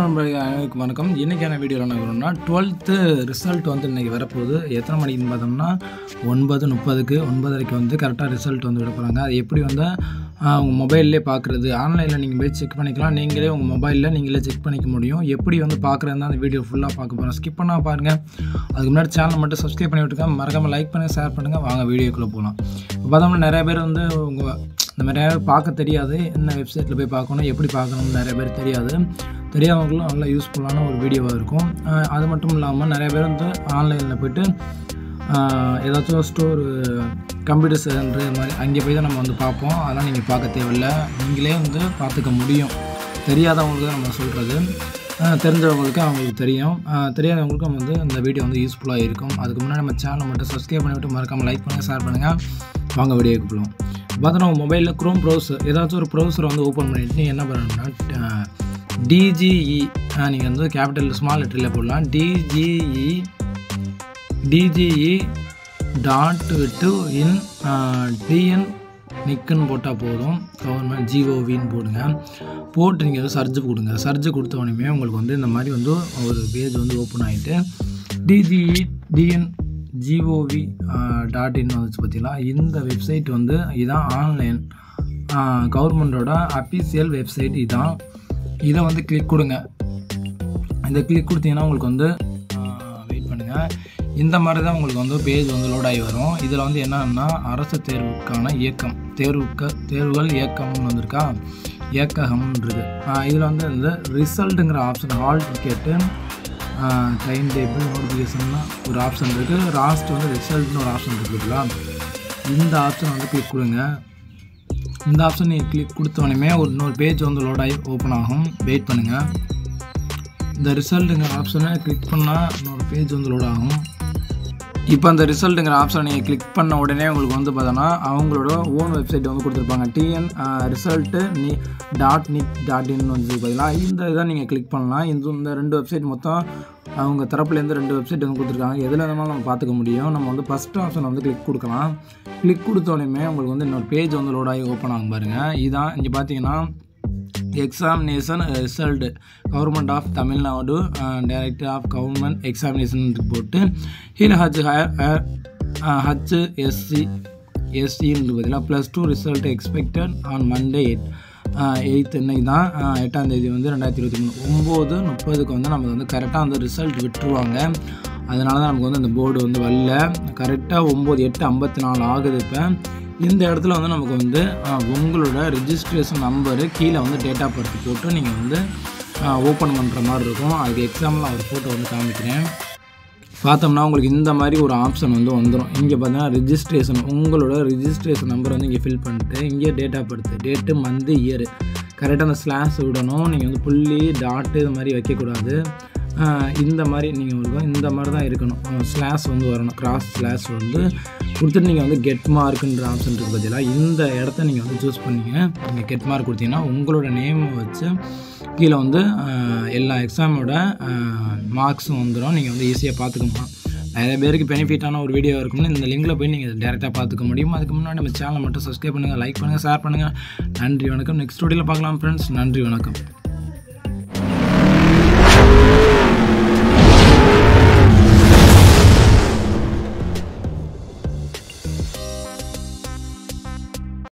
நண்பர்கள் அனைவருக்கும் வணக்கம் இன்றைக்கான வீடியோவில் என்ன வரோம்னா டுவெல்த்து ரிசல்ட் வந்து இன்றைக்கி வரப்போகுது எத்தனை மணிக்குன்னு பார்த்தோம்னா ஒன்பது முப்பதுக்கு ஒன்பதரைக்கு வந்து கரெக்டாக ரிசல்ட் வந்து விட போகிறாங்க அது எப்படி வந்து ஆஹ், உங்கள் மொபைல்லே பார்க்குறது ஆன்லைனில் நீங்கள் போய் செக் பண்ணிக்கலாம் நீங்களே உங்கள் மொபைலில் நீங்களே செக் பண்ணிக்க முடியும் எப்படி வந்து பார்க்குறது அந்த வீடியோ ஃபுல்லாக பார்க்க போகிறோம் ஸ்கிப் பண்ணால் பாருங்கள் அதுக்கு முன்னாடி சேனல் மட்டும் சப்ஸ்கிரைப் பண்ணி விட்டுருக்கேன் மறக்காமல் லைக் பண்ணுங்கள் ஷேர் பண்ணுங்கள் வாங்க வீடியோக்குள்ளே போகலாம் இப்போ பார்த்தோம்னா நிறைய பேர் வந்து உங்கள் இந்த மாதிரி நிறைய பேர் பார்க்க தெரியாது என்ன வெப்சைட்டில் போய் பார்க்கணும் எப்படி பார்க்கணும்னு நிறைய பேர் தெரியாது தெரியாதவங்களும் நல்ல யூஸ்ஃபுல்லான ஒரு வீடியோவாக இருக்கும் ஆஹ் அது மட்டும் இல்லாமல் நிறைய பேர் வந்து ஆன்லைனில் போயிட்டு ஆஹ் ஏதாச்சும் ஸ்டோர் கம்ப்யூட்டர் சென்டர் இது மாதிரி அங்கே போய் தான் நம்ம வந்து பார்ப்போம் அதெல்லாம் நீங்கள் பார்க்க தேவையில்ல நீங்களே வந்து பார்த்துக்க முடியும் தெரியாதவங்களுக்கு தான் நம்ம சொல்கிறது தெரிஞ்சவங்களுக்கு அவங்களுக்கு தெரியும் ஆஹ் தெரியாதவங்களுக்கும் நம்ம வந்து இந்த வீடியோ வந்து யூஸ்ஃபுல்லாக இருக்கும் அதுக்கு முன்னாடி நம்ம சேனலை மட்டும் சப்ஸ்கிரைப் பண்ணிவிட்டு மறக்காமல் லைக் பண்ணுங்கள் ஷேர் பண்ணுங்கள் வாங்க வீடியோக்கு போகலாம் பார்த்தோன்னா உங்கள் மொபைலில் க்ரோம் ப்ரௌசர் ஏதாச்சும் ஒரு ப்ரௌசரை வந்து ஓப்பன் பண்ணிட்டு நீங்கள் என்ன பண்ணணும்னா டிஜிஇ நீங்கள் வந்து கேபிட்டல் ஸ்மால் லெட்டரில் போடலாம் டிஜிஇ டிஜிஇ டாட் விட்டு இன் டிஎன் நிக்குன்னு போட்டால் போதும் கவர்மெண்ட் ஜிஓவின்னு போடுங்க போட்டு நீங்கள் வந்து சர்ஜ் கொடுங்க சர்ஜ் கொடுத்த உடனே உங்களுக்கு வந்து இந்த மாதிரி வந்து ஒரு பேஜ் வந்து ஓப்பன் ஆகிட்டு DGE TN GOV dot in வந்துச்சு பார்த்தீங்களா இந்த வெப்சைட் வந்து இதான் ஆன்லைன் கவர்மெண்ட்டோட அஃபீஷியல் வெப்சைட் இதான் இதை வந்து கிளிக் கொடுங்க இந்த கிளிக் கொடுத்தீங்கன்னா உங்களுக்கு வந்து வெயிட் பண்ணுங்கள் இந்த மாதிரி தான் உங்களுக்கு வந்து பேஜ் வந்து லோட் ஆகி வரும் இதில் வந்து என்னன்னா அரசு தேர்வுக்கான இயக்கம் தேர்வுக்க தேர்வுகள் இயக்கம்னு வந்திருக்கா இயக்ககம்ன்றது இதில் வந்து இந்த ரிசல்ட்டுங்கிற option hall ticket time table நோட்டிஃபிகேஷன்னா ஒரு ஆப்ஷன் இருக்குது லாஸ்ட் வந்து ரிசல்ட்னு ஒரு ஆப்ஷன் இருக்குதுங்களா இந்த ஆப்ஷன் வந்து கிளிக் கொடுங்க இந்த ஆப்ஷன் நீங்கள் கிளிக் கொடுத்தோடனே ஒரு இன்னொரு பேஜ் வந்து லோட் ஆகி ஓப்பன் ஆகும் வெயிட் பண்ணுங்கள் இந்த ரிசல்ட்டுங்கிற ஆப்ஷனை கிளிக் பண்ணால் இன்னொரு பேஜ் வந்து லோட் ஆகும் இப்போ அந்த ரிசல்ட்டுங்கிற ஆப்ஷனை நீங்கள் கிளிக் பண்ண உடனே உங்களுக்கு வந்து பார்த்தோன்னா அவங்களோட ஓன் வெப்சைட் வந்து கொடுத்துருப்பாங்க டிஎன் ரிசல்ட்டு நீ டாட் நிக் டாட் இன் வந்து பார்த்தீங்களா இந்த இதை நீங்கள் கிளிக் பண்ணலாம் இந்த இந்த ரெண்டு வெப்சைட் மொத்தம் அவங்க தரப்புலேருந்து ரெண்டு வெப்சைட் வந்து கொடுத்துருக்காங்க எதில் இருந்தாலும் நம்ம பார்த்துக்க முடியும் நம்ம வந்து ஃபஸ்ட் ஆப்ஷன் வந்து கிளிக் கொடுக்கலாம் கிளிக் கொடுத்தோடனே உங்களுக்கு வந்து இன்னொரு பேஜ் வந்து லோட் ஆகி ஓப்பன் ஆகும் பாருங்கள் இதான் இங்கே பார்த்தீங்கன்னா examination result government of Tamil Nadu director of government examination போட்டு கீழே ஹச் ஹச் எஸ்சி எஸ்சின்னு பார்த்தீங்கன்னா plus two result expected on Monday eight eighth இன்னைக்கு தான் ஆஹ் எட்டாம் தேதி வந்து ரெண்டாயிரத்தி இருபத்தி மூணு ஒம்பது முப்பதுக்கு வந்து நமக்கு வந்து கரெக்டாக அந்த ரிசல்ட் விட்டுருவாங்க அதனால தான் நமக்கு வந்து அந்த போர்டு வந்து வரல கரெக்டாக ஒம்பது எட்டு ஐம்பத்தி நாலு ஆகுது இப்போ இந்த இடத்துல வந்து நமக்கு வந்து ஆஹ், உங்களோட ரிஜிஸ்ட்ரேஷன் நம்பரு கீழே வந்து டேட் ஆஃப் பர்த் போட்டு நீங்கள் வந்து ஓப்பன் பண்ணுற மாதிரி இருக்கும் அதுக்கு எக்ஸாம்பிள் ஒரு ஃபோட்டோ வந்து காமிக்கிறேன் பார்த்தோம்னா உங்களுக்கு இந்த மாதிரி ஒரு ஆப்ஷன் வந்து வந்துடும் இங்கே பார்த்தீங்கன்னா ரிஜிஸ்ட்ரேஷன் உங்களோட ரிஜிஸ்ட்ரேஷன் நம்பர் வந்து இங்கே ஃபில் பண்ணிட்டு இங்கே date of birth date month year கரெக்டாக அந்த ஸ்லாஷ் விடணும் நீங்கள் வந்து புள்ளி டாட்டு இது மாதிரி வைக்கக்கூடாது ஆஹ் இந்த மாதிரி நீங்கள் இருக்கும் இந்த மாதிரி தான் இருக்கணும் ஸ்லாஷ் வந்து வரணும் கிராஸ் ஸ்லாஷ் வந்து கொடுத்துட்டு நீங்கள் வந்து கெட் மார்க்குன்ற ஆப்ஷன் இருக்குது பார்த்தீங்களா இந்த இடத்த நீங்கள் வந்து சூஸ் பண்ணீங்க நீங்கள் கெட் மார்க் கொடுத்தீங்கன்னா உங்களோட நேம் வச்சு கீழே வந்து ஆஹ் எல்லா எக்ஸாமோட மார்க்ஸும் வந்துடும் நீங்கள் வந்து ஈஸியாக பார்த்துக்கலாம் நிறைய பேருக்கு பெனிஃபிட்டான ஒரு வீடியோ இருக்கும்னு இந்த லிங்கில் போய் நீங்கள் டேரெக்டாக பார்த்துக்க முடியும் அதுக்கு முன்னாடி நம்ம சேனலை மட்டும் சப்ஸ்கிரைப் பண்ணுங்கள் லைக் பண்ணுங்கள் ஷேர் பண்ணுங்கள் நன்றி வணக்கம் நெக்ஸ்ட் வீடியோவில் பார்க்கலாம் ஃப்ரெண்ட்ஸ் நன்றி வணக்கம்